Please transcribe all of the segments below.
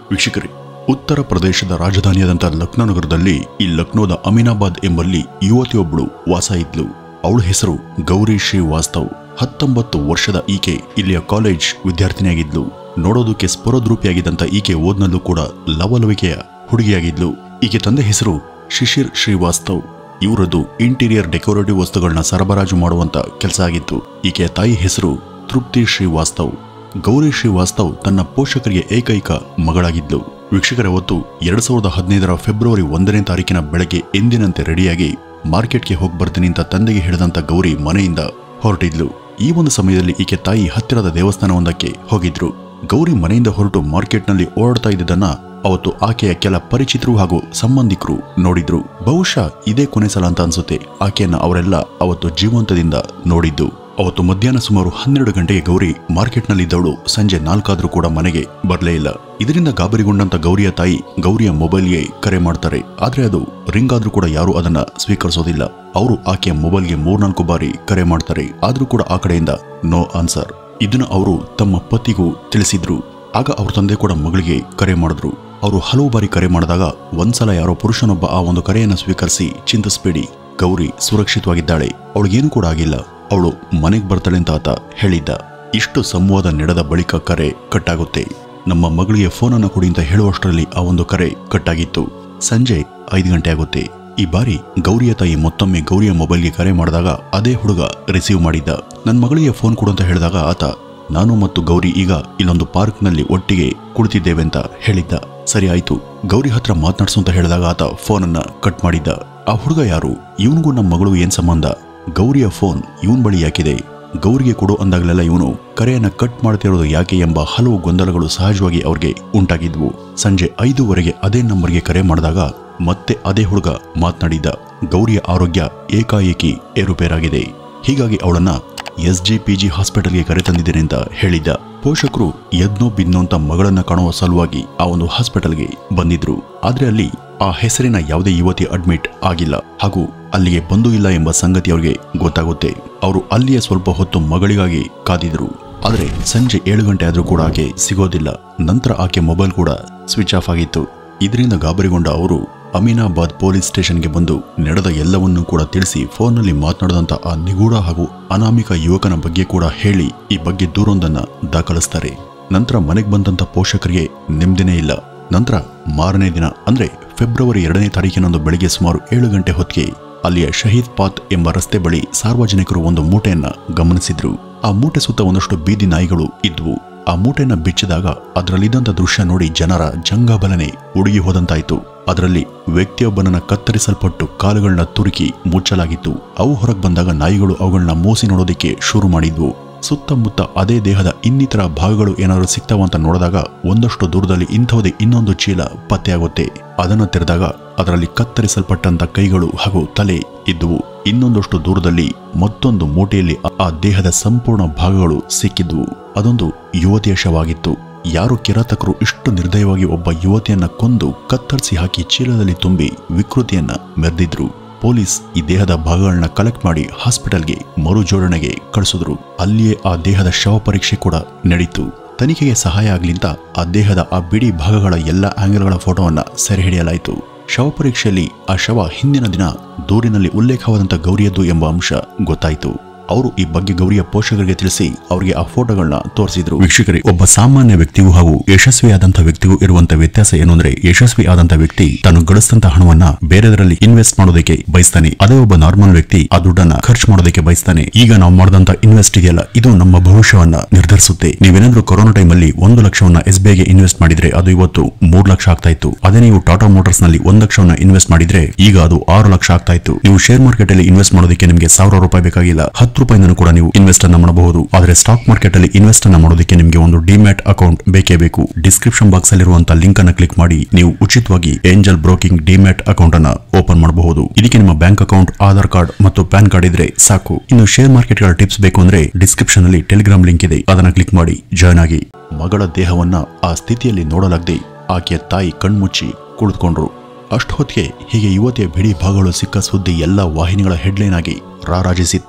ವೀಕ್ಷಕರೇ ಉತ್ತರ ಪ್ರದೇಶದ ರಾಜಧಾನಿಯಾದಂಥ ಲಕ್ನೋ ನಗರದಲ್ಲಿ ಈ ಲಕ್ನೋದ ಅಮೀನಾಬಾದ್ ಎಂಬಲ್ಲಿ ಯುವತಿಯೊಬ್ಬಳು ವಾಸ ಇದ್ಲು ಅವಳ ಹೆಸರು ಗೌರಿ ಶ್ರೀವಾಸ್ತವ್ ಹತ್ತೊಂಬತ್ತು ವರ್ಷದ ಈಕೆ ಇಲ್ಲಿಯ ಕಾಲೇಜ್ ವಿದ್ಯಾರ್ಥಿನಿಯಾಗಿದ್ಲು ನೋಡೋದಕ್ಕೆ ಸ್ಫುರದ್ರೂಪಿಯಾಗಿದ್ದಂಥ ಈಕೆ ಓದ್ನಲ್ಲೂ ಕೂಡ ಲವಲವಿಕೆಯ ಹುಡುಗಿಯಾಗಿದ್ಲು ಈಕೆ ತಂದೆ ಹೆಸರು ಶಿಶಿರ್ ಶ್ರೀವಾಸ್ತವ್ ಇವರದ್ದು ಇಂಟೀರಿಯರ್ ಡೆಕೋರೇಟಿವ್ ವಸ್ತುಗಳನ್ನ ಸರಬರಾಜು ಮಾಡುವಂತ ಕೆಲಸ ಆಗಿತ್ತು ಈಕೆಯ ತಾಯಿ ಹೆಸರು ತೃಪ್ತಿ ಶ್ರೀವಾಸ್ತವ್ ಗೌರಿ ಶ್ರೀವಾಸ್ತವ್ ತನ್ನ ಪೋಷಕರಿಗೆ ಏಕೈಕ ಮಗಳಾಗಿದ್ಲು ವೀಕ್ಷಕರ ಹೊತ್ತು ಎರಡ್ ಸಾವಿರದ ಹದಿನೈದರ ಫೆಬ್ರವರಿ ಒಂದನೇ ತಾರೀಕಿನ ಬೆಳಗ್ಗೆ ಎಂದಿನಂತೆ ರೆಡಿಯಾಗಿ ಮಾರ್ಕೆಟ್ಗೆ ಹೋಗಿ ಬರ್ತೀನಿ ಅಂತ ತಂದೆಗೆ ಹೇಳಿದಂತ ಗೌರಿ ಮನೆಯಿಂದ ಹೊರಟಿದ್ಲು ಈ ಒಂದು ಸಮಯದಲ್ಲಿ ಈಕೆ ತಾಯಿ ಹತ್ತಿರದ ದೇವಸ್ಥಾನವೊಂದಕ್ಕೆ ಹೋಗಿದ್ರು ಗೌರಿ ಮನೆಯಿಂದ ಹೊರಟು ಮಾರ್ಕೆಟ್ನಲ್ಲಿ ಓಡಾಡ್ತಾ ಇದ್ದುದನ್ನ ಅವತ್ತು ಆಕೆಯ ಕೆಲ ಪರಿಚಿತರು ಹಾಗೂ ಸಂಬಂಧಿಕರು ನೋಡಿದ್ರು ಬಹುಶಃ ಇದೇ ಕೊನೆ ಸಲ ಅಂತ ಅನ್ಸುತ್ತೆ ಆಕೆಯನ್ನ ಅವರೆಲ್ಲ ಅವತ್ತು ಜೀವಂತದಿಂದ ನೋಡಿದ್ದು ಅವತ್ತು ಮಧ್ಯಾಹ್ನ ಸುಮಾರು ಹನ್ನೆರಡು ಗಂಟೆಗೆ ಗೌರಿ ಮಾರ್ಕೆಟ್ನಲ್ಲಿದ್ದವಳು ಸಂಜೆ ನಾಲ್ಕಾದ್ರೂ ಕೂಡ ಮನೆಗೆ ಬರಲೇ ಇಲ್ಲ ಇದರಿಂದ ಗಾಬರಿಗೊಂಡಂತ ಗೌರಿಯ ತಾಯಿ ಗೌರಿಯ ಮೊಬೈಲ್ಗೆ ಕರೆ ಮಾಡ್ತಾರೆ ಆದ್ರೆ ಅದು ರಿಂಗ್ ಆದ್ರೂ ಕೂಡ ಯಾರು ಅದನ್ನ ಸ್ವೀಕರಿಸೋದಿಲ್ಲ ಅವರು ಆಕೆಯ ಮೊಬೈಲ್ಗೆ ಮೂರ್ನಾಲ್ಕು ಬಾರಿ ಕರೆ ಮಾಡ್ತಾರೆ ಆದ್ರೂ ಕೂಡ ಆ ಕಡೆಯಿಂದ ನೋ ಆನ್ಸರ್ ಇದನ್ನ ಅವರು ತಮ್ಮ ಪತಿಗೂ ತಿಳಿಸಿದ್ರು ಆಗ ಅವ್ರ ತಂದೆ ಕೂಡ ಮಗಳಿಗೆ ಕರೆ ಮಾಡಿದ್ರು ಅವರು ಹಲವು ಬಾರಿ ಕರೆ ಮಾಡಿದಾಗ ಒಂದ್ಸಲ ಯಾರೋ ಪುರುಷನೊಬ್ಬ ಆ ಒಂದು ಕರೆಯನ್ನು ಸ್ವೀಕರಿಸಿ ಚಿಂತಿಸ್ಬೇಡಿ ಗೌರಿ ಸುರಕ್ಷಿತವಾಗಿದ್ದಾಳೆ ಅವಳಿಗೇನು ಕೂಡ ಆಗಿಲ್ಲ ಅವಳು ಮನೆಗೆ ಬರ್ತಾಳೆ ಅಂತ ಆತ ಹೇಳಿದ್ದ ಇಷ್ಟು ಸಂವಾದ ನಡೆದ ಬಳಿಕ ಕರೆ ಕಟ್ಟಾಗುತ್ತೆ ನಮ್ಮ ಮಗಳಿಗೆ ಫೋನನ್ನು ಕೊಡಿ ಅಂತ ಹೇಳುವಷ್ಟರಲ್ಲಿ ಆ ಒಂದು ಕರೆ ಕಟ್ಟಾಗಿತ್ತು ಸಂಜೆ ಐದು ಗಂಟೆ ಆಗುತ್ತೆ ಈ ಬಾರಿ ಗೌರಿಯ ತಾಯಿ ಮತ್ತೊಮ್ಮೆ ಗೌರಿಯ ಮೊಬೈಲ್ಗೆ ಕರೆ ಮಾಡಿದಾಗ ಅದೇ ಹುಡುಗ ರಿಸೀವ್ ಮಾಡಿದ್ದ ನನ್ನ ಮಗಳಿಗೆ ಫೋನ್ ಕೊಡು ಅಂತ ಹೇಳಿದಾಗ ಆತ ನಾನು ಮತ್ತು ಗೌರಿ ಈಗ ಇಲ್ಲೊಂದು ಪಾರ್ಕ್ನಲ್ಲಿ ಒಟ್ಟಿಗೆ ಕುಳಿತಿದ್ದೇವೆ ಅಂತ ಹೇಳಿದ್ದ ಸರಿ ಆಯ್ತು ಗೌರಿ ಹತ್ರ ಮಾತನಾಡ್ಸು ಅಂತ ಹೇಳಿದಾಗ ಆತ ಫೋನನ್ನ ಕಟ್ ಮಾಡಿದ್ದ ಆ ಹುಡುಗ ಯಾರು ಇವನಿಗೂ ನಮ್ಮ ಮಗಳು ಏನ್ ಸಂಬಂಧ ಗೌರಿಯ ಫೋನ್ ಇವನ್ ಬಳಿ ಯಾಕಿದೆ ಗೌರಿಗೆ ಕೊಡು ಅಂದಾಗಲೆಲ್ಲ ಇವನು ಕರೆಯನ್ನ ಕಟ್ ಮಾಡ್ತಿರೋದು ಯಾಕೆ ಎಂಬ ಹಲವು ಗೊಂದಲಗಳು ಸಹಜವಾಗಿ ಅವ್ರಿಗೆ ಉಂಟಾಗಿದ್ವು ಸಂಜೆ ಐದೂವರೆಗೆ ಅದೇ ನಂಬರ್ಗೆ ಕರೆ ಮಾಡಿದಾಗ ಮತ್ತೆ ಅದೇ ಹುಡುಗ ಮಾತನಾಡಿದ್ದ ಗೌರಿಯ ಆರೋಗ್ಯ ಏಕಾಏಕಿ ಏರುಪೇರಾಗಿದೆ ಹೀಗಾಗಿ ಅವಳನ್ನ ಎಸ್ ಜಿ ಪಿ ಜಿ ಹಾಸ್ಪಿಟಲ್ಗೆ ಕರೆತಂದಿದ್ದೇನೆ ಅಂತ ಹೇಳಿದ್ದ ಪೋಷಕರು ಎದ್ನೋ ಬಿದ್ನೋ ಅಂತ ಮಗಳನ್ನ ಕಾಣುವ ಸಲುವಾಗಿ ಆ ಒಂದು ಹಾಸ್ಪಿಟಲ್ಗೆ ಬಂದಿದ್ರು ಆದ್ರೆ ಅಲ್ಲಿ ಆ ಹೆಸರಿನ ಯಾವುದೇ ಯುವತಿ ಅಡ್ಮಿಟ್ ಆಗಿಲ್ಲ ಹಾಗೂ ಅಲ್ಲಿಗೆ ಬಂದೂ ಇಲ್ಲ ಎಂಬ ಸಂಗತಿ ಅವರಿಗೆ ಗೊತ್ತಾಗುತ್ತೆ ಅವರು ಅಲ್ಲಿಯೇ ಸ್ವಲ್ಪ ಹೊತ್ತು ಮಗಳಿಗಾಗಿ ಕಾದಿದ್ರು ಆದರೆ ಸಂಜೆ ಏಳು ಗಂಟೆ ಆದರೂ ಕೂಡ ಆಕೆ ಸಿಗೋದಿಲ್ಲ ನಂತರ ಆಕೆ ಮೊಬೈಲ್ ಕೂಡ ಸ್ವಿಚ್ ಆಫ್ ಆಗಿತ್ತು ಇದರಿಂದ ಗಾಬರಿಗೊಂಡ ಅವರು ಅಮೀನಾಬಾದ್ ಪೊಲೀಸ್ ಸ್ಟೇಷನ್ಗೆ ಬಂದು ನಡೆದ ಎಲ್ಲವನ್ನೂ ಕೂಡ ತಿಳಿಸಿ ಫೋನ್ನಲ್ಲಿ ಮಾತನಾಡಿದಂತ ಆ ನಿಗೂಢ ಹಾಗೂ ಅನಾಮಿಕ ಯುವಕನ ಬಗ್ಗೆ ಕೂಡ ಹೇಳಿ ಈ ಬಗ್ಗೆ ದೂರೊಂದನ್ನ ದಾಖಲಿಸ್ತಾರೆ ನಂತರ ಮನೆಗೆ ಬಂದಂತ ಪೋಷಕರಿಗೆ ನೆಮ್ಮದಿನೇ ಇಲ್ಲ ನಂತರ ಮಾರನೇ ದಿನ ಅಂದ್ರೆ ಫೆಬ್ರವರಿ ಎರಡನೇ ತಾರೀಕಿನಂದು ಬೆಳಿಗ್ಗೆ ಸುಮಾರು ಏಳು ಗಂಟೆ ಹೊತ್ತಿಗೆ ಅಲ್ಲಿಯ ಶಹೀದ್ ಪಾತ್ ಎಂಬ ರಸ್ತೆ ಬಳಿ ಸಾರ್ವಜನಿಕರು ಒಂದು ಮೂಟೆಯನ್ನ ಗಮನಿಸಿದ್ರು ಆ ಮೂಟೆ ಸುತ್ತ ಒಂದಷ್ಟು ಬೀದಿ ನಾಯಿಗಳು ಇದ್ವು ಆ ಮೂಟೆಯನ್ನ ಬಿಚ್ಚಿದಾಗ ಅದರಲ್ಲಿದ್ದಂಥ ದೃಶ್ಯ ನೋಡಿ ಜನರ ಜಂಗಬಲನೆ ಉಡುಗಿ ಹೋದಂತಾಯ್ತು ಅದರಲ್ಲಿ ವ್ಯಕ್ತಿಯೊಬ್ಬನನ್ನ ಕತ್ತರಿಸಲ್ಪಟ್ಟು ಕಾಲುಗಳನ್ನ ತುರುಕಿ ಮುಚ್ಚಲಾಗಿತ್ತು ಅವು ಹೊರಗೆ ಬಂದಾಗ ನಾಯಿಗಳು ಅವುಗಳನ್ನ ಮೋಸಿ ನೋಡೋದಕ್ಕೆ ಶುರು ಮಾಡಿದ್ವು ಸುತ್ತಮುತ್ತ ಅದೇ ದೇಹದ ಇನ್ನಿತರ ಭಾಗಗಳು ಏನಾದರೂ ಸಿಗ್ತಾವ ಅಂತ ನೋಡಿದಾಗ ಒಂದಷ್ಟು ದೂರದಲ್ಲಿ ಇಂಥವುದೇ ಇನ್ನೊಂದು ಚೀಲ ಪತ್ತೆಯಾಗುತ್ತೆ ಅದನ್ನು ತೆರೆದಾಗ ಅದರಲ್ಲಿ ಕತ್ತರಿಸಲ್ಪಟ್ಟಂತ ಕೈಗಳು ಹಾಗೂ ತಲೆ ಇದ್ದುವು ಇನ್ನೊಂದಷ್ಟು ದೂರದಲ್ಲಿ ಮತ್ತೊಂದು ಮೂಟೆಯಲ್ಲಿ ಆ- ಆ ದೇಹದ ಸಂಪೂರ್ಣ ಭಾಗಗಳು ಸಿಕ್ಕಿದ್ವು ಅದೊಂದು ಯುವತಿಯ ಶವಾಗಿತ್ತು ಯಾರು ಕಿರಾತಕರು ಇಷ್ಟು ನಿರ್ದಯವಾಗಿ ಒಬ್ಬ ಯುವತಿಯನ್ನ ಕೊಂದು ಕತ್ತರಿಸಿ ಹಾಕಿ ಚೀಲದಲ್ಲಿ ತುಂಬಿ ವಿಕೃತಿಯನ್ನ ಮೆರೆದಿದ್ರು ಪೊಲೀಸ್ ಈ ದೇಹದ ಭಾಗಗಳನ್ನ ಕಲೆಕ್ಟ್ ಮಾಡಿ ಹಾಸ್ಪಿಟಲ್ಗೆ ಮರು ಜೋಡಣೆಗೆ ಕಳಿಸಿದ್ರು ಅಲ್ಲಿಯೇ ಆ ದೇಹದ ಶವ ಪರೀಕ್ಷೆ ಕೂಡ ನಡೀತು ತನಿಖೆಗೆ ಸಹಾಯ ಆಗ್ಲಿಂತ ಆ ದೇಹದ ಆ ಬಿಡಿ ಭಾಗಗಳ ಎಲ್ಲ ಆಂಗಲ್ಗಳ ಫೋಟೋವನ್ನ ಸೆರೆ ಹಿಡಿಯಲಾಯಿತು ಶವ ಪರೀಕ್ಷೆಯಲ್ಲಿ ಆ ಶವ ಹಿಂದಿನ ದಿನ ದೂರಿನಲ್ಲಿ ಉಲ್ಲೇಖವಾದಂಥ ಗೌರಿಯದ್ದು ಎಂಬ ಅಂಶ ಗೊತ್ತಾಯಿತು ಅವರು ಈ ಬಗ್ಗೆ ಗೌರಿಯ ಪೋಷಕರಿಗೆ ತಿಳಿಸಿ ಅವರಿಗೆ ಆ ಫೋಟೋಗಳನ್ನ ತೋರಿಸಿದ್ರು ವೀಕ್ಷಕರೇ ಒಬ್ಬ ಸಾಮಾನ್ಯ ವ್ಯಕ್ತಿಗೂ ಹಾಗೂ ಯಶಸ್ವಿಯಾದಂಥ ವ್ಯಕ್ತಿಗೂ ಇರುವಂತ ವ್ಯತ್ಯಾಸ ಏನು ಅಂದ್ರೆ ಯಶಸ್ವಿ ಆದಂತ ವ್ಯಕ್ತಿ ತಾನು ಗಳಿಸಿದಂತ ಹಣವನ್ನ ಬೇರೆದರಲ್ಲಿ ಇನ್ವೆಸ್ಟ್ ಮಾಡೋದಕ್ಕೆ ಬಯಸ್ತಾನೆ ಅದೇ ಒಬ್ಬ ನಾರ್ಮಲ್ ವ್ಯಕ್ತಿ ಆ ದುಡ್ಡನ್ನ ಖರ್ಚು ಮಾಡೋದಕ್ಕೆ ಬಯಸ್ತಾನೆ ಈಗ ನಾವು ಮಾಡಿದಂತ ಇನ್ವೆಸ್ಟ್ ಇದೆಯಲ್ಲ ಇದು ನಮ್ಮ ಭವಿಷ್ಯವನ್ನ ನಿರ್ಧರಿಸುತ್ತೆ ನೀವೇನಾದ್ರೂ ಕೊರೋನಾ ಟೈಮಲ್ಲಿ ಒಂದು ಲಕ್ಷವನ್ನ ಎಸ್ ಬಿ ಐಗೆ ಇನ್ವೆಸ್ಟ್ ಮಾಡಿದ್ರೆ ಅದು ಇವತ್ತು ಮೂರು ಲಕ್ಷ ಆಗ್ತಾ ಇತ್ತು ಅದೇ ನೀವು ಟಾಟಾ ಮೋಟಾರ್ಸ್ ನಲ್ಲಿ ಒಂದ್ ಲಕ್ಷವನ್ನ ಇನ್ವೆಸ್ಟ್ ಮಾಡಿದ್ರೆ ಈಗ ಅದು ಆರು ಲಕ್ಷ ಆಗ್ತಾ ಇತ್ತು ನೀವು ಶೇರ್ ಮಾರ್ಕೆಟ್ ಅಲ್ಲಿ ಇನ್ವೆಸ್ಟ್ ಮಾಡೋದಕ್ಕೆ ನಿಮಗೆ ಸಾವಿರ ರೂಪಾಯಿ ಬೇಕಾಗಿಲ್ಲ ಹತ್ತು ರೂಪಾಯಿಂದ ಕೂಡ ನೀವು ಇನ್ವೆಸ್ಟ್ ಅನ್ನ ಮಾಡಬಹುದು ಆದ್ರೆ ಸ್ಟಾಕ್ ಮಾರ್ಕೆಟ್ ಅಲ್ಲಿ ಇನ್ವೆಸ್ಟ್ ಅನ್ನ ಮಾಡೋದಕ್ಕೆ ನಿಮಗೆ ಒಂದು ಡಿಮ್ಯಾಟ್ ಅಕೌಂಟ್ ಬೇಕೇ ಬೇಕು ಡಿಸ್ಕ್ರಿಪ್ಷನ್ ಬಾಕ್ಸ್ ಅಲ್ಲಿರುವಂತಹ ಲಿಂಕ್ ಅನ್ನ ಕ್ಲಿಕ್ ಮಾಡಿ ನೀವು ಉಚಿತವಾಗಿ ಏಂಜಲ್ ಬ್ರೋಕಿಂಗ್ ಡಿಮ್ಯಾಟ್ ಅಕೌಂಟ್ ಅನ್ನ ಓಪನ್ ಮಾಡಬಹುದು ಇದಕ್ಕೆ ನಿಮ್ಮ ಬ್ಯಾಂಕ್ ಅಕೌಂಟ್ ಆಧಾರ್ ಕಾರ್ಡ್ ಮತ್ತು ಪ್ಯಾನ್ ಕಾರ್ಡ್ ಇದ್ರೆ ಸಾಕು ಇನ್ನು ಶೇರ್ ಮಾರ್ಕೆಟ್ ಗಳ ಟಿಪ್ಸ್ ಬೇಕು ಅಂದ್ರೆ ಡಿಸ್ಕ್ರಿಪ್ಷನ್ ಅಲ್ಲಿ ಟೆಲಿಗ್ರಾಮ್ ಲಿಂಕ್ ಇದೆ ಅದನ್ನ ಕ್ಲಿಕ್ ಮಾಡಿ ಜಾಯ್ನ್ ಆಗಿ ಮಗಳ ದೇಹವನ್ನ ಆ ಸ್ಥಿತಿಯಲ್ಲಿ ನೋಡಲಾಗದೆ ಆಕೆಯ ತಾಯಿ ಕಣ್ಮುಚ್ಚಿ ಕುಳಿತುಕೊಂಡ್ರು ಅಷ್ಟೊತ್ತಿಗೆ ಹೀಗೆ ಯುವತಿಯ ಬಿಡಿ ಭಾಗಗಳು ಸಿಕ್ಕ ಸುದ್ದಿ ಎಲ್ಲ ವಾಹಿನಿಗಳ ಹೆಡ್ಲೈನ್ ಆಗಿ ರಾರಾಜಿಸಿತ್ತು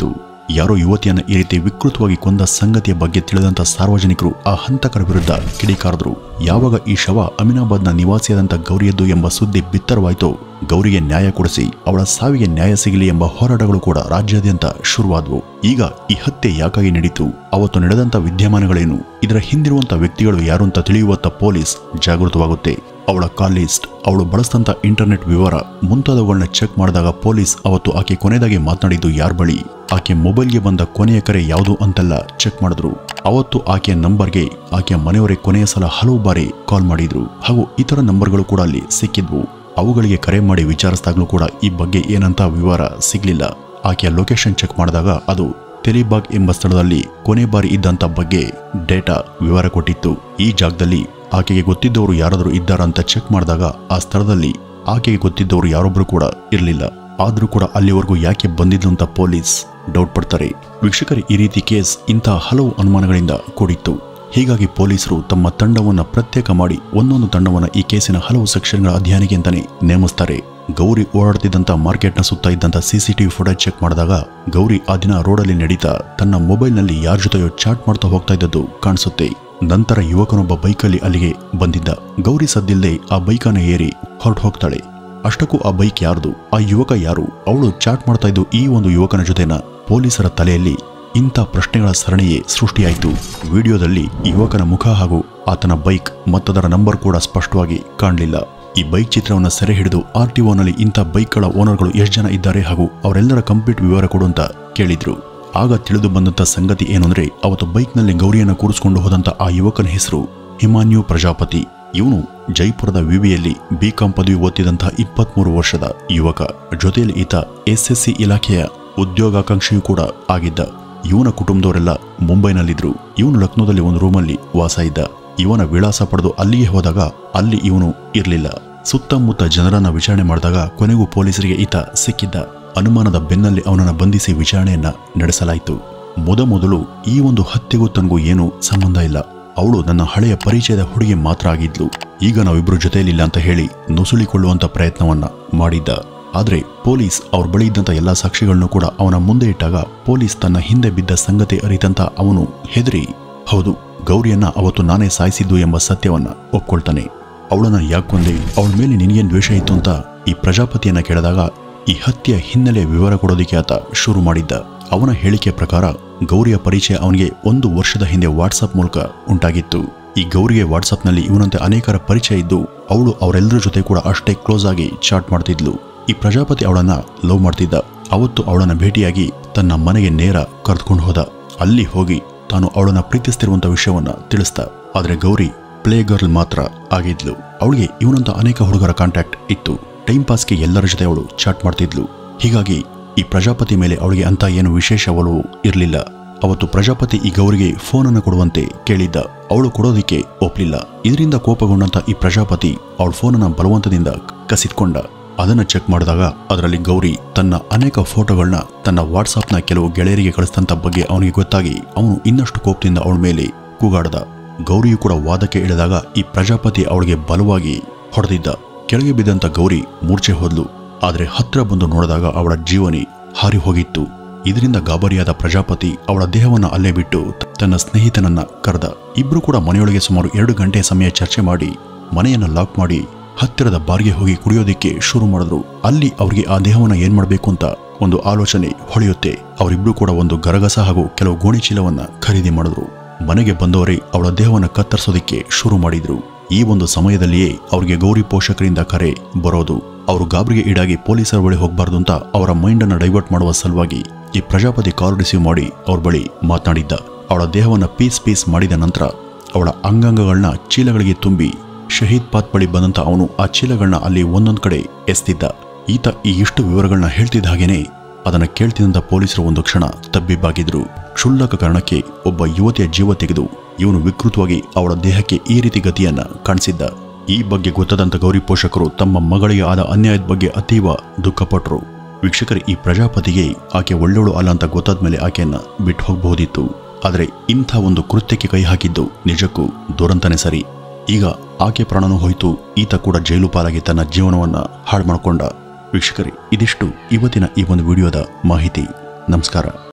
ಯಾರೋ ಯುವತಿಯನ್ನ ಈ ರೀತಿ ವಿಕೃತವಾಗಿ ಕೊಂದ ಸಂಗತಿಯ ಬಗ್ಗೆ ತಿಳಿದಂತ ಸಾರ್ವಜನಿಕರು ಆ ಹಂತಕರ ವಿರುದ್ಧ ಕಿಡಿಕಾರದ್ರು ಯಾವಾಗ ಈ ಶವ ಅಮಿನಾಬಾದ್ನ ನಿವಾಸಿಯಾದಂಥ ಗೌರಿಯದ್ದು ಎಂಬ ಸುದ್ದಿ ಬಿತ್ತರವಾಯಿತೋ ಗೌರಿಗೆ ನ್ಯಾಯ ಕೊಡಿಸಿ ಅವಳ ಸಾವಿಗೆ ನ್ಯಾಯ ಸಿಗಲಿ ಎಂಬ ಹೋರಾಟಗಳು ಕೂಡ ರಾಜ್ಯಾದ್ಯಂತ ಶುರುವಾದವು ಈಗ ಈ ಹತ್ಯೆ ಯಾಕಾಗಿ ನಡೀತು ಅವತ್ತು ನಡೆದಂತ ವಿದ್ಯಮಾನಗಳೇನು ಇದರ ಹಿಂದಿರುವಂತ ವ್ಯಕ್ತಿಗಳು ಯಾರು ಅಂತ ತಿಳಿಯುವತ್ತ ಪೊಲೀಸ್ ಜಾಗೃತವಾಗುತ್ತೆ ಅವಳ ಕಾಲ್ ಲಿಸ್ಟ್ ಅವಳು ಬಳಸಿದಂತ ಇಂಟರ್ನೆಟ್ ವಿವರ ಮುಂತಾದವುಗಳನ್ನ ಚೆಕ್ ಮಾಡಿದಾಗ ಪೊಲೀಸ್ ಅವತ್ತು ಆಕೆ ಕೊನೆಯದಾಗಿ ಮಾತನಾಡಿದ್ದು ಯಾರ ಬಳಿ ಆಕೆ ಮೊಬೈಲ್ಗೆ ಬಂದ ಕೊನೆಯ ಕರೆ ಯಾವುದು ಅಂತೆಲ್ಲ ಚೆಕ್ ಮಾಡಿದ್ರು ಅವತ್ತು ಆಕೆಯ ನಂಬರ್ಗೆ ಆಕೆಯ ಮನೆಯವರೇ ಕೊನೆಯ ಸಲ ಹಲವು ಬಾರಿ ಕಾಲ್ ಮಾಡಿದ್ರು ಹಾಗೂ ಇತರ ನಂಬರ್ಗಳು ಕೂಡ ಅಲ್ಲಿ ಸಿಕ್ಕಿದ್ವು ಅವುಗಳಿಗೆ ಕರೆ ಮಾಡಿ ವಿಚಾರಿಸಿದಾಗಲೂ ಕೂಡ ಈ ಬಗ್ಗೆ ಏನಂತ ವಿವರ ಸಿಗ್ಲಿಲ್ಲ ಆಕೆಯ ಲೊಕೇಶನ್ ಚೆಕ್ ಮಾಡಿದಾಗ ಅದು ತೆಲಿಬಾಗ್ ಎಂಬ ಸ್ಥಳದಲ್ಲಿ ಕೊನೆ ಬಾರಿ ಇದ್ದಂತ ಬಗ್ಗೆ ಡೇಟಾ ವಿವರ ಕೊಟ್ಟಿತ್ತು ಈ ಜಾಗದಲ್ಲಿ ಆಕೆಗೆ ಗೊತ್ತಿದ್ದವರು ಯಾರಾದರೂ ಇದ್ದಾರಾ ಅಂತ ಚೆಕ್ ಮಾಡಿದಾಗ ಆ ಸ್ಥಳದಲ್ಲಿ ಆಕೆಗೆ ಗೊತ್ತಿದ್ದವರು ಯಾರೊಬ್ರು ಕೂಡ ಇರಲಿಲ್ಲ ಆದ್ರೂ ಕೂಡ ಅಲ್ಲಿವರೆಗೂ ಯಾಕೆ ಬಂದಿದ್ದು ಅಂತ ಪೊಲೀಸ್ ಡೌಟ್ ಪಡ್ತಾರೆ ವೀಕ್ಷಕರ ಈ ರೀತಿ ಕೇಸ್ ಇಂತಹ ಹಲವು ಅನುಮಾನಗಳಿಂದ ಕೂಡಿತ್ತು ಹೀಗಾಗಿ ಪೊಲೀಸರು ತಮ್ಮ ತಂಡವನ್ನ ಪ್ರತ್ಯೇಕ ಮಾಡಿ ಒಂದೊಂದು ತಂಡವನ್ನ ಈ ಕೇಸಿನ ಹಲವು ಸೆಕ್ಷನ್ಗಳ ಅಧ್ಯಯನಕ್ಕೆ ಅಂತಾನೆ ನೇಮಿಸ್ತಾರೆ ಗೌರಿ ಓಡಾಡ್ತಿದ್ದಂತ ಮಾರ್ಕೆಟ್ನ ಸುತ್ತ ಇದ್ದಂತ ಸಿಸಿಟಿವಿ ಫುಟೇಜ್ ಚೆಕ್ ಮಾಡಿದಾಗ ಗೌರಿ ಆ ದಿನ ರೋಡಲ್ಲಿ ನಡೀತಾ ತನ್ನ ಮೊಬೈಲ್ನಲ್ಲಿ ಯಾರ ಜೊತೆಯೋ ಚಾಟ್ ಮಾಡ್ತಾ ಹೋಗ್ತಾ ಇದ್ದದ್ದು ಕಾಣಿಸುತ್ತೆ ನಂತರ ಯುವಕನೊಬ್ಬ ಬೈಕಲ್ಲಿ ಅಲ್ಲಿಗೆ ಬಂದಿದ್ದ ಗೌರಿ ಸದ್ದಿಲ್ಲದೆ ಆ ಬೈಕನ್ನ ಏರಿ ಹೊರಟು ಹೋಗ್ತಾಳೆ ಅಷ್ಟಕ್ಕೂ ಆ ಬೈಕ್ ಯಾರ್ದು ಆ ಯುವಕ ಯಾರು ಅವಳು ಚಾಟ್ ಮಾಡ್ತಾ ಇದ್ದು ಈ ಒಂದು ಯುವಕನ ಜೊತೆನ ಪೊಲೀಸರ ತಲೆಯಲ್ಲಿ ಇಂಥ ಪ್ರಶ್ನೆಗಳ ಸರಣಿಯೇ ಸೃಷ್ಟಿಯಾಯಿತು ವಿಡಿಯೋದಲ್ಲಿ ಯುವಕನ ಮುಖ ಹಾಗೂ ಆತನ ಬೈಕ್ ಮತ್ತದರ ನಂಬರ್ ಕೂಡ ಸ್ಪಷ್ಟವಾಗಿ ಕಾಣಲಿಲ್ಲ ಈ ಬೈಕ್ ಚಿತ್ರವನ್ನು ಸೆರೆ ಹಿಡಿದು ಆರ್ ಟಿ ನಲ್ಲಿ ಇಂಥ ಬೈಕ್ಗಳ ಓನರ್ಗಳು ಎಷ್ಟು ಜನ ಇದ್ದಾರೆ ಹಾಗೂ ಅವರೆಲ್ಲರ ಕಂಪ್ಲೀಟ್ ವಿವರ ಕೊಡು ಅಂತ ಕೇಳಿದ್ರು ಆಗ ತಿಳಿದು ಬಂದಂತ ಸಂಗತಿ ಏನಂದ್ರೆ ಅವತ್ತು ಬೈಕ್ನಲ್ಲಿ ಗೌರಿಯನ್ನು ಕೂರಿಸಿಕೊಂಡು ಹೋದಂತ ಆ ಯುವಕನ ಹೆಸರು ಹಿಮಾನ್ಯು ಪ್ರಜಾಪತಿ ಇವನು ಜೈಪುರದ ವಿವಿಯಲ್ಲಿ ಬಿಕಾಂ ಪದವಿ ಓದ್ತಿದ್ದಂತಹ ಇಪ್ಪತ್ಮೂರು ವರ್ಷದ ಯುವಕ ಜೊತೆಯಲ್ಲಿ ಈತ ಎಸ್ಎಸ್ಸಿ ಇಲಾಖೆಯ ಉದ್ಯೋಗಾಕಾಂಕ್ಷಿಯೂ ಕೂಡ ಆಗಿದ್ದ ಇವನ ಕುಟುಂಬದವರೆಲ್ಲ ಮುಂಬೈನಲ್ಲಿದ್ರು ಇವನು ಲಕ್ನೋದಲ್ಲಿ ಒಂದು ರೂಮಲ್ಲಿ ವಾಸ ಇದ್ದ ಇವನ ವಿಳಾಸ ಪಡೆದು ಅಲ್ಲಿಗೆ ಹೋದಾಗ ಅಲ್ಲಿ ಇವನು ಇರಲಿಲ್ಲ ಸುತ್ತಮುತ್ತ ಜನರನ್ನ ವಿಚಾರಣೆ ಮಾಡಿದಾಗ ಕೊನೆಗೂ ಪೊಲೀಸರಿಗೆ ಈತ ಸಿಕ್ಕಿದ್ದ ಅನುಮಾನದ ಬೆನ್ನಲ್ಲಿ ಅವನನ್ನ ಬಂಧಿಸಿ ವಿಚಾರಣೆಯನ್ನ ನಡೆಸಲಾಯಿತು ಮೊದಮೊದಲು ಈ ಒಂದು ಹತ್ಯೆಗೂ ತನಗೂ ಏನೂ ಸಂಬಂಧ ಇಲ್ಲ ಅವಳು ನನ್ನ ಹಳೆಯ ಪರಿಚಯದ ಹುಡುಗಿ ಮಾತ್ರ ಆಗಿದ್ಲು ಈಗ ನಾವಿಬ್ರು ಜೊತೆಯಲ್ಲಿಲ್ಲ ಅಂತ ಹೇಳಿ ನುಸುಳಿಕೊಳ್ಳುವಂತ ಪ್ರಯತ್ನವನ್ನ ಮಾಡಿದ್ದ ಆದ್ರೆ ಪೊಲೀಸ್ ಅವ್ರ ಬಳಿ ಇದ್ದಂತ ಎಲ್ಲಾ ಸಾಕ್ಷಿಗಳನ್ನು ಕೂಡ ಅವನ ಮುಂದೆ ಇಟ್ಟಾಗ ಪೊಲೀಸ್ ತನ್ನ ಹಿಂದೆ ಬಿದ್ದ ಸಂಗತಿ ಅರಿತಂತ ಅವನು ಹೆದರಿ ಹೌದು ಗೌರಿಯನ್ನ ಅವತ್ತು ನಾನೇ ಸಾಯಿಸಿದ್ದು ಎಂಬ ಸತ್ಯವನ್ನ ಒಪ್ಕೊಳ್ತಾನೆ ಅವಳನ್ನ ಯಾಕೊಂದೆ ಅವಳ ಮೇಲೆ ನಿನಗೇನ್ ದ್ವೇಷ ಇತ್ತು ಅಂತ ಈ ಪ್ರಜಾಪತಿಯನ್ನ ಕೇಳಿದಾಗ ಈ ಹತ್ಯೆಯ ಹಿನ್ನೆಲೆ ವಿವರ ಕೊಡೋದಕ್ಕೆ ಆತ ಶುರು ಮಾಡಿದ್ದ ಅವನ ಹೇಳಿಕೆ ಪ್ರಕಾರ ಗೌರಿಯ ಪರಿಚಯ ಅವನಿಗೆ ಒಂದು ವರ್ಷದ ಹಿಂದೆ ವಾಟ್ಸಪ್ ಮೂಲಕ ಉಂಟಾಗಿತ್ತು ಈ ಗೌರಿಗೆ ವಾಟ್ಸಪ್ನಲ್ಲಿ ಇವನಂತೆ ಅನೇಕರ ಪರಿಚಯ ಇದ್ದು ಅವಳು ಅವರೆಲ್ಲರ ಜೊತೆ ಕೂಡ ಅಷ್ಟೇ ಕ್ಲೋಸ್ ಆಗಿ ಚಾಟ್ ಮಾಡ್ತಿದ್ಲು ಈ ಪ್ರಜಾಪತಿ ಅವಳನ್ನ ಲವ್ ಮಾಡ್ತಿದ್ದ ಅವತ್ತು ಅವಳನ್ನ ಭೇಟಿಯಾಗಿ ತನ್ನ ಮನೆಗೆ ನೇರ ಕರೆದುಕೊಂಡು ಹೋದ ಅಲ್ಲಿ ಹೋಗಿ ತಾನು ಅವಳನ್ನ ಪ್ರೀತಿಸ್ತಿರುವಂತ ವಿಷಯವನ್ನ ತಿಳಿಸ್ದ ಆದ್ರೆ ಗೌರಿ ಪ್ಲೇ ಗರ್ಲ್ ಮಾತ್ರ ಆಗಿದ್ಲು ಅವಳಿಗೆ ಇವನಂತ ಅನೇಕ ಹುಡುಗರ ಕಾಂಟ್ಯಾಕ್ಟ್ ಇತ್ತು ಟೈಮ್ ಪಾಸ್ಗೆ ಎಲ್ಲರ ಜೊತೆ ಅವಳು ಚಾಟ್ ಮಾಡ್ತಿದ್ಲು ಹೀಗಾಗಿ ಈ ಪ್ರಜಾಪತಿ ಮೇಲೆ ಅವಳಿಗೆ ಅಂತ ಏನು ವಿಶೇಷ ಒಲವು ಇರಲಿಲ್ಲ ಅವತ್ತು ಪ್ರಜಾಪತಿ ಈ ಗೌರಿಗೆ ಫೋನನ್ನು ಕೊಡುವಂತೆ ಕೇಳಿದ್ದ ಅವಳು ಕೊಡೋದಿಕ್ಕೆ ಒಪ್ಲಿಲ್ಲ ಇದರಿಂದ ಕೋಪಗೊಂಡಂತ ಈ ಪ್ರಜಾಪತಿ ಅವಳ ಫೋನನ್ನ ಬಲವಂತದಿಂದ ಕಸಿದ್ಕೊಂಡ ಅದನ್ನ ಚೆಕ್ ಮಾಡಿದಾಗ ಅದರಲ್ಲಿ ಗೌರಿ ತನ್ನ ಅನೇಕ ಫೋಟೋಗಳನ್ನ ತನ್ನ ವಾಟ್ಸಾಪ್ನ ಕೆಲವು ಗೆಳೆಯರಿಗೆ ಕಳಿಸಿದಂತ ಬಗ್ಗೆ ಅವನಿಗೆ ಗೊತ್ತಾಗಿ ಅವನು ಇನ್ನಷ್ಟು ಕೋಪದಿಂದ ಅವಳ ಮೇಲೆ ಕೂಗಾಡ್ದ ಗೌರಿಯು ಕೂಡ ವಾದಕ್ಕೆ ಇಳಿದಾಗ ಈ ಪ್ರಜಾಪತಿ ಅವಳಿಗೆ ಬಲವಾಗಿ ಹೊಡೆದಿದ್ದ ಕೆಳಗೆ ಬಿದ್ದಂತ ಗೌರಿ ಮೂರ್ಛೆ ಹೋದ್ಲು ಆದ್ರೆ ಹತ್ರ ಬಂದು ನೋಡಿದಾಗ ಅವಳ ಜೀವನಿ ಹಾರಿ ಹೋಗಿತ್ತು ಇದರಿಂದ ಗಾಬರಿಯಾದ ಪ್ರಜಾಪತಿ ಅವಳ ದೇಹವನ್ನ ಅಲ್ಲೇ ಬಿಟ್ಟು ತನ್ನ ಸ್ನೇಹಿತನನ್ನ ಕರೆದ ಇಬ್ರು ಕೂಡ ಮನೆಯೊಳಗೆ ಸುಮಾರು ಎರಡು ಗಂಟೆ ಸಮಯ ಚರ್ಚೆ ಮಾಡಿ ಮನೆಯನ್ನ ಲಾಕ್ ಮಾಡಿ ಹತ್ತಿರದ ಬಾರ್ಗೆ ಹೋಗಿ ಕುಡಿಯೋದಿಕ್ಕೆ ಶುರು ಮಾಡಿದ್ರು ಅಲ್ಲಿ ಅವರಿಗೆ ಆ ದೇಹವನ್ನ ಏನ್ ಮಾಡಬೇಕು ಅಂತ ಒಂದು ಆಲೋಚನೆ ಹೊಳೆಯುತ್ತೆ ಅವರಿಬ್ರು ಕೂಡ ಒಂದು ಗರಗಸ ಹಾಗೂ ಕೆಲವು ಗೋಣಿ ಚೀಲವನ್ನ ಖರೀದಿ ಮಾಡಿದ್ರು ಮನೆಗೆ ಬಂದವರೇ ಅವಳ ದೇಹವನ್ನ ಕತ್ತರಿಸೋದಿಕ್ಕೆ ಶುರು ಮಾಡಿದ್ರು ಈ ಒಂದು ಸಮಯದಲ್ಲಿಯೇ ಅವರಿಗೆ ಗೌರಿ ಪೋಷಕರಿಂದ ಕರೆ ಬರೋದು ಅವರು ಗಾಬರಿಗೆ ಈಡಾಗಿ ಪೊಲೀಸರ ಬಳಿ ಹೋಗಬಾರ್ದು ಅಂತ ಅವರ ಮೈಂಡ್ ಅನ್ನ ಡೈವರ್ಟ್ ಮಾಡುವ ಸಲುವಾಗಿ ಈ ಪ್ರಜಾಪತಿ ಕಾಲ್ ರಿಸೀವ್ ಮಾಡಿ ಅವ್ರ ಬಳಿ ಮಾತನಾಡಿದ್ದ ಅವಳ ದೇಹವನ್ನ ಪೀಸ್ ಪೀಸ್ ಮಾಡಿದ ನಂತರ ಅವಳ ಅಂಗಾಂಗಗಳನ್ನ ಚೀಲಗಳಿಗೆ ತುಂಬಿ ಶಹೀದ್ ಪಾತ್ ಬಳಿ ಬಂದಂತ ಅವನು ಆ ಚೀಲಗಳನ್ನ ಅಲ್ಲಿ ಒಂದೊಂದ್ ಕಡೆ ಎಸ್ತಿದ್ದ ಈತ ಈ ಇಷ್ಟು ವಿವರಗಳನ್ನ ಹೇಳ್ತಿದ್ದ ಹಾಗೇನೆ ಅದನ್ನ ಕೇಳ್ತಿದ್ದಂತ ಪೊಲೀಸರು ಒಂದು ಕ್ಷಣ ತಬ್ಬಿಬ್ಬಾಗಿದ್ರು ಕ್ಷುಲ್ಲಕ ಕಾರಣಕ್ಕೆ ಒಬ್ಬ ಯುವತಿಯ ಜೀವ ತೆಗೆದು ಇವನು ವಿಕೃತವಾಗಿ ಅವಳ ದೇಹಕ್ಕೆ ಈ ರೀತಿ ಗತಿಯನ್ನ ಕಾಣಿಸಿದ್ದ ಈ ಬಗ್ಗೆ ಗೊತ್ತದಂತ ಗೌರಿ ಪೋಷಕರು ತಮ್ಮ ಮಗಳಿಗೆ ಆದ ಅನ್ಯಾಯದ ಬಗ್ಗೆ ಅತೀವ ದುಃಖಪಟ್ಟರು ವೀಕ್ಷಕರು ಈ ಪ್ರಜಾಪತಿಗೆ ಆಕೆ ಒಳ್ಳೆಯವಳು ಅಲ್ಲ ಅಂತ ಗೊತ್ತಾದ ಮೇಲೆ ಆಕೆಯನ್ನ ಬಿಟ್ಟು ಹೋಗಬಹುದಿತ್ತು ಆದರೆ ಇಂಥ ಒಂದು ಕೃತ್ಯಕ್ಕೆ ಕೈ ಹಾಕಿದ್ದು ನಿಜಕ್ಕೂ ದುರಂತನೇ ಸರಿ ಈಗ ಆಕೆ ಪ್ರಾಣನೂ ಹೋಯಿತು ಈತ ಕೂಡ ಜೈಲು ಪಾಲಾಗಿ ತನ್ನ ಜೀವನವನ್ನ ಹಾಳು ಮಾಡಿಕೊಂಡ ವೀಕ್ಷಕರೇ ಇದಿಷ್ಟು ಇವತ್ತಿನ ಈ ಒಂದು ವಿಡಿಯೋದ ಮಾಹಿತಿ ನಮಸ್ಕಾರ